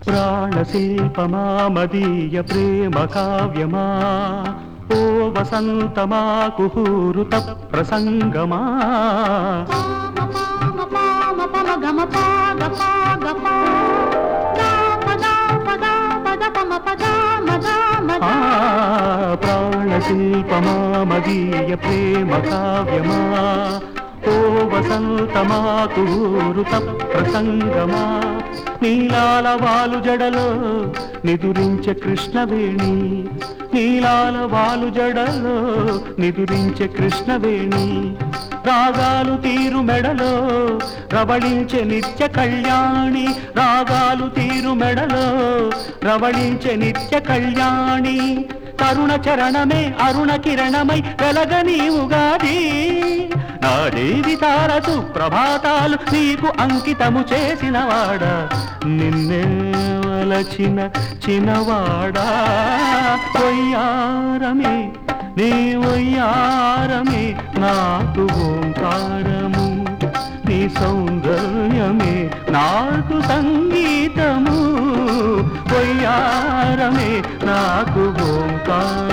ప్రాణశిల్పమా మదీయ ప్రేమ కావ్యమా ఓ వసంతమా కుహూరుత ప్రసంగమా పామ పామ పామ పమ గమ పాగ పాగ పా పద పద పద పమ పద మద మద ఆ ప్రాణశిల్పమా మదీయ ప్రేమ కావ్యమా ఓ వసంతమా కుహూరుత ప్రసంగమా నీలాల వాలు జడలో నిదురించే కృష్ణవేణి నీలాల వాలు జడలో నిదురించే కృష్ణవేణి రాగాలు తీరు మెడలో రవళించే నిత్య కళ్యాణి రాగాలు తీరు మెడలో రవళించే నిత్య కళ్యాణి తరుణ చరణమే అరుణ కిరణమై వెలగని ఉగాది నా జీవితాల ప్రభాతాలు నీకు అంకితము చేసిన వాడా నిన్నే వలచిన చిన్నవాడా ఒయ్యారమే నీ ఒయ్యారమే నాకు ఓంకారము నీ సౌందర్యమే నాకు సంగీతము ఒయ్యారమే నాకు ఓంకారము